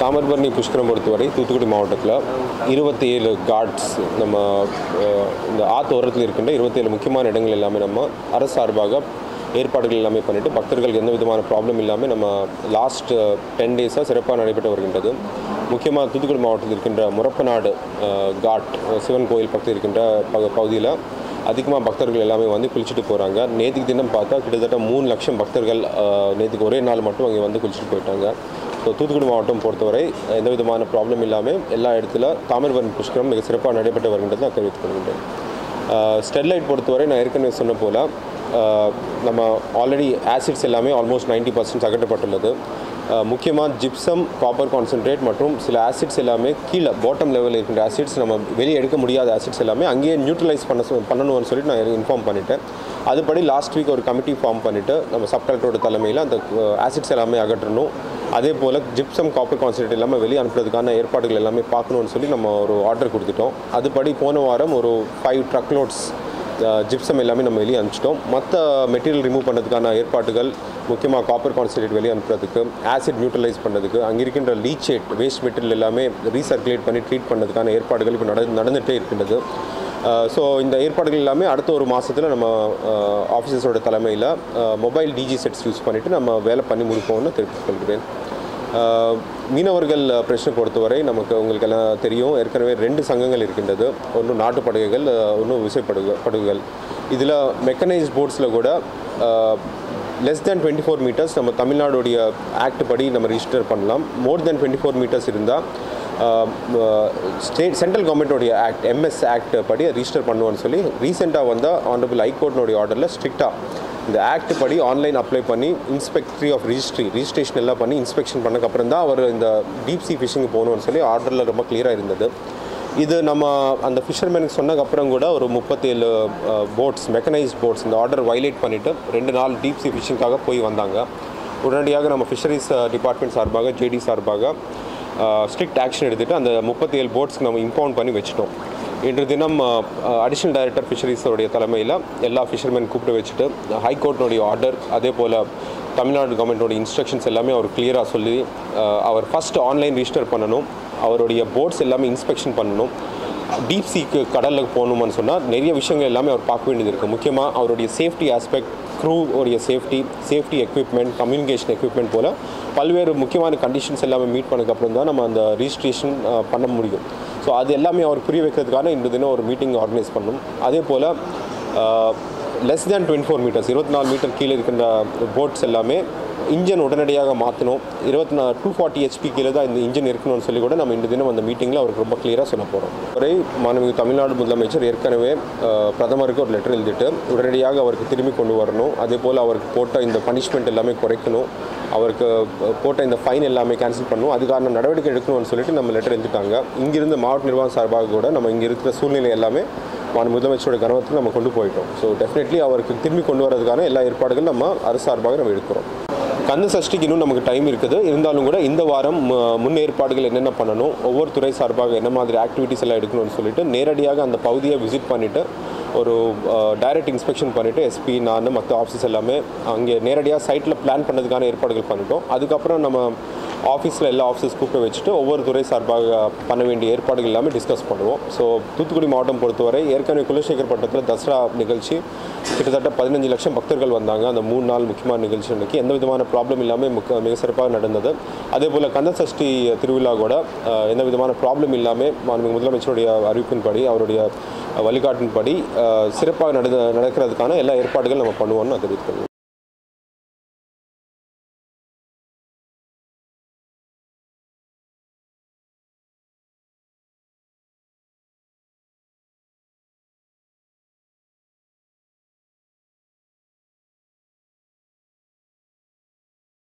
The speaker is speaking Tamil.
தாமிரபரணி புஷ்கரம் பொறுத்தவரை தூத்துக்குடி மாவட்டத்தில் இருபத்தி ஏழு கார்ட்ஸ் நம்ம அஹ், இந்த ஆத்தோரத்தில் இருக்கின்ற இருபத்தேழு முக்கியமான இடங்கள் எல்லாமே நம்ம அரசு சார்பாக ஏற்பாடுகள் எல்லாமே பண்ணிட்டு பக்தர்களுக்கு எந்த விதமான ப்ராப்ளம் இல்லாமல் நம்ம லாஸ்ட் டென் டேஸாக சிறப்பாக நடைபெற்று வருகின்றது முக்கியமாக தூத்துக்குடி மாவட்டத்தில் இருக்கின்ற Murappanadu ah, god ah, Sivan கோயில் பக்கத்தில் இருக்கின்ற பகு பகுதியில் அதிகமாக பக்தர்கள் எல்லாமே வந்து குளிச்சுட்டு போகிறாங்க நேற்றுக்கு தினம் பார்த்தா கிட்டத்தட்ட மூணு லட்சம் பக்தர்கள் அஹ், நேற்றுக்கு ஒரே நாள் மட்டும் அங்கே வந்து குளிச்சுட்டு போயிட்டாங்க ஸோ தூத்துக்குடி மாவட்டம் பொறுத்தவரை எந்த விதமான ப்ராப்ளம் இல்லாமல் எல்லா இடத்துல தாமிரபரணி புஷ்கரம் மிக சிறப்பாக நடைபெற்று வருகின்றது நான் தெரிவித்துக் கொள்கின்றேன் ஸ்டெர்லைட் பொறுத்தவரை நான் ஏற்கனவே சொன்ன போல் நம்ம ஆல்ரெடி ஆசிட்ஸ் எல்லாமே ஆல்மோஸ்ட் 90% பர்சன்ட் அகற்றப்பட்டுள்ளது முக்கியமாக ஜிப்சம் காப்பர் கான்சென்ட்ரேட் மற்றும் சில ஆசிட்ஸ் எல்லாமே கீழே பாட்டம் லெவலில் இருக்கின்ற ஆசிட்ஸ் நம்ம வெளியே எடுக்க முடியாத ஆசிட்ஸ் எல்லாமே அங்கேயே நியூட்ரலைஸ் பண்ண சொ- பண்ணணும்னு சொல்லிட்டு நான் இன்ஃபார்ம் பண்ணிட்டேன் அதுபடி லாஸ்ட் வீக் ஒரு கமிட்டி ஃபார்ம் பண்ணிவிட்டு நம்ம சப் கலெக்டரோட தலைமையில் அந்த ஆசிட்ஸ் எல்லாமே அகற்றணும் அதே போல் ஜிப்சம் காப்பர் கான்சன்ட்ரேட் எல்லாமே வெளியே அனுப்புறதுக்கான ஏற்பாடுகள் எல்லாமே பார்க்கணும்னு சொல்லி நம்ம ஒரு ஆர்டர் கொடுத்துட்டோம் அதுபடி போன வாரம் ஒரு ஃபைவ் ட்ரக் லோட்ஸ் ஜிப்சம் எல்லாமே நம்ம வெளியே அனுப்பிச்சிட்டோம் மற்ற மெட்டீரியல் ரிமூவ் பண்ணுறதுக்கான ஏற்பாடுகள் முக்கியமாக காப்பர் கான்சன்ட்ரேட் வெளியே அனுப்புறதுக்கு ஆசிட் நியூட்ரலைஸ் பண்ணுறதுக்கு அங்கே இருக்கின்ற லீச்சேட் வேஸ்ட் மெட்டீரியல் எல்லாமே ரீசர்க்குலேட் பண்ணி ட்ரீட் பண்ணுறதுக்கான ஏற்பாடுகள் இப்போ நட நடந்துகிட்டே இருக்கின்றது ஸோ இந்த ஏற்பாடுகள் எல்லாமே அடுத்த ஒரு மாதத்தில் நம்ம ஆஃபீஸர்ஸோட தலைமையில் மொபைல் டிஜி செட்ஸ் யூஸ் பண்ணிவிட்டு நம்ம வேலை பண்ணி முடிப்போம்னு தெரிவித்துக் கொள்கிறேன் ஆஹ் மீனவர்கள் பிரச்சனை பொறுத்தவரை நமக்கு உங்களுக்கு எல்லாம் தெரியும் ஏற்கனவே ரெண்டு சங்கங்கள் இருக்கின்றது ஒன்று நாட்டு படகுகள் ஒன்று விசைப்படகு படகுகள் இதில் மெக்கனைஸ்ட் போட்ஸில் கூட less than twenty four metres நம்ம தமிழ்நாடுடைய ஆக்ட் படி நம்ம ரிஜிஸ்டர் பண்ணலாம் more than twenty four metres இருந்தால் ஸ்டேட் சென்ட்ரல் கவர்மெண்ட்டோடைய ஆக்ட் எம்எஸ் ஆக்ட் படி ரிஜிஸ்டர் பண்ணுவோன்னு சொல்லி ரீசெண்டாக வந்த ஆனரபிள் ஹைகோர்ட்னுடைய ஆர்டரில் ஸ்ட்ரிக்டாக இந்த ஆக்ட் படி ஆன்லைன் அப்ளை பண்ணி இன்ஸ்பெக்டரி ஆஃப் ரிஜிஸ்ட்ரி ரிஜிஸ்ட்ரேஷன் எல்லாம் பண்ணி இன்ஸ்பெக்ஷன் பண்ணக்கப்புறம் தான் அவர் இந்த டீப் சி ஃபிஷிங் போகணும்னு சொல்லி ஆர்டரில் ரொம்ப கிளியராக இருந்தது இது நம்ம அந்த ஃபிஷர்மேனுக்கு சொன்னதுக்கப்புறம் கூட ஒரு முப்பத்தேழு போட்ஸ் மெக்கனைஸ்ட் போட்ஸ் இந்த ஆர்டர் வைலேட் பண்ணிவிட்டு ரெண்டு நாள் டீப் சி ஃபிஷிங்காக போய் வந்தாங்க உடனடியாக நம்ம ஃபிஷரிஸ் டிபார்ட்மெண்ட் சார்பாக ஜேடி சார்பாக ஸ்ட்ரிக்ட் ஆக்ஷன் எடுத்துகிட்டு அந்த முப்பத்தேழு போட்ஸ்க்கு நம்ம இம்பவுண்ட் பண்ணி வச்சுட்டோம் இன்று தினம் அடிஷனல் டைரக்டர் ஃபிஷரிஸோடைய தலைமையில் எல்லா ஃபிஷர்மேன் கூப்பிட்டு வச்சுட்டு ஹைகோர்ட்னுடைய ஆர்டர் அதே போல் தமிழ்நாடு கவர்மெண்ட்டோட இன்ஸ்ட்ரக்ஷன்ஸ் எல்லாமே அவர் கிளியராக சொல்லி அஹ், அவர் ஃபஸ்ட் ஆன்லைன் ரிஜிஸ்டர் பண்ணணும் அவருடைய போட்ஸ் எல்லாமே இன்ஸ்பெக்ஷன் பண்ணணும் டீப் சீக்கு கடலுக்கு போகணுமான்னு சொன்னால் நிறைய விஷயங்கள் எல்லாமே அவர் பார்க்க வேண்டியது இருக்குது முக்கியமாக அவருடைய சேஃப்டி ஆஸ்பெக்ட் க்ரூ உடைய safety safety equipment communication equipment போல் பல்வேறு முக்கியமான கண்டிஷன்ஸ் எல்லாமே மீட் பண்ணதுக்கப்புறம் தான் நம்ம அந்த ரிஜிஸ்ட்ரேஷன் பண்ண முடியும் ஸோ அது எல்லாமே அவர் புரிய வைக்கிறதுக்கான இன்று தினம் ஒரு மீட்டிங் ஆர்கனைஸ் பண்ணணும் அதே போல் less than twenty four metres இருபத்தி நாலு மீட்டர் கீழே இருக்கின்ற போட்ஸ் எல்லாமே இன்ஜின் உடனடியாக மாற்றணும் இருபத்தி நாலு டூ ஃபார்ட்டி ஹெச்பி கீழே தான் இந்த இன்ஜின் இருக்கணும்னு சொல்லி கூட நம்ம இந்த தினம் அந்த மீட்டிங்கில் அவருக்கு ரொம்ப கிளியராக சொல்ல போகிறோம் வரை மாண்புமிகு தமிழ்நாடு முதலமைச்சர் ஏற்கனவே அஹ், பிரதமருக்கு ஒரு லெட்டர் எழுதிட்டு உடனடியாக அவருக்கு திரும்பி கொண்டு வரணும் அதே போல் அவருக்கு போட்ட இந்த பனிஷ்மெண்ட் எல்லாமே குறைக்கணும் அவருக்கு அஹ், போட்ட இந்த ஃபைன் எல்லாமே கேன்சல் பண்ணணும் அதுக்கான நடவடிக்கை எடுக்கணும்னு சொல்லிட்டு நம்ம லெட்டர் எழுதிட்டாங்க இங்கிருந்து மாவட்ட நிர்வாகம் சார்பாக கூட நம்ம இங்கே இருக்கிற சூழ்நிலை எல்லாமே மாநில முதலமைச்சரோட கவனத்துக்கு நம்ம கொண்டு போயிட்டோம் ஸோ டெஃபினெட்லி அவருக்கு திரும்பி கொண்டு வரதுக்கான எல்லா ஏற்பாடுகளும் நம்ம அரசு சார்பாக நம்ம எடுக்கிறோம் கந்த சஷ்டிக்கு இன்னும் நமக்கு டைம் இருக்குது இருந்தாலும் கூட இந்த வாரம் ம- முன் ஏற்பாடுகள் என்னென்ன பண்ணணும் ஒவ்வொரு துறை சார்பாக என்ன மாதிரி ஆக்டிவிட்டீஸ் எல்லாம் எடுக்கணும்னு சொல்லிட்டு நேரடியாக அந்த பகுதியை விசிட் பண்ணிவிட்டு ஒரு டைரக்ட் இன்ஸ்பெக்ஷன் பண்ணிவிட்டு எஸ்பி நான் மற்ற ஆஃபீஸ் எல்லாமே அங்கே நேரடியாக சைட்டில் பிளான் பண்ணதுக்கான ஏற்பாடுகள் பண்ணிட்டோம் அதுக்கப்புறம் நம்ம ஆஃபீஸில் எல்லா ஆஃபீஸஸ் கூப்பிட்டு வச்சுட்டு ஒவ்வொரு துறை சார்பாக பண்ண வேண்டிய ஏற்பாடுகள் எல்லாமே டிஸ்கஸ் பண்ணுவோம் ஸோ தூத்துக்குடி மாவட்டம் பொறுத்தவரை ஏற்கனவே குலசேகர் பட்டத்தில் தசரா நிகழ்ச்சி கிட்டத்தட்ட பதினஞ்சு லட்சம் பக்தர்கள் வந்தாங்க அந்த மூணு நாள் முக்கியமான நிகழ்ச்சி அன்னைக்கு எந்த விதமான ப்ராப்ளம் இல்லாமல் முக்க மிக சிறப்பாக நடந்தது அதே போல் கந்த சஷ்டி திருவிழா கூட அஹ், எந்த விதமான ப்ராப்ளம் இல்லாமல் மாண்புமிகு முதலமைச்சருடைய அறிவிப்பின்படி அவருடைய வழிகாட்டின்படி அஹ், சிறப்பாக நட நடக்கிறதுக்கான எல்லா ஏற்பாடுகள் நம்ம பண்ணுவோம்னு நான் தெரிவித்துக்கிறேன்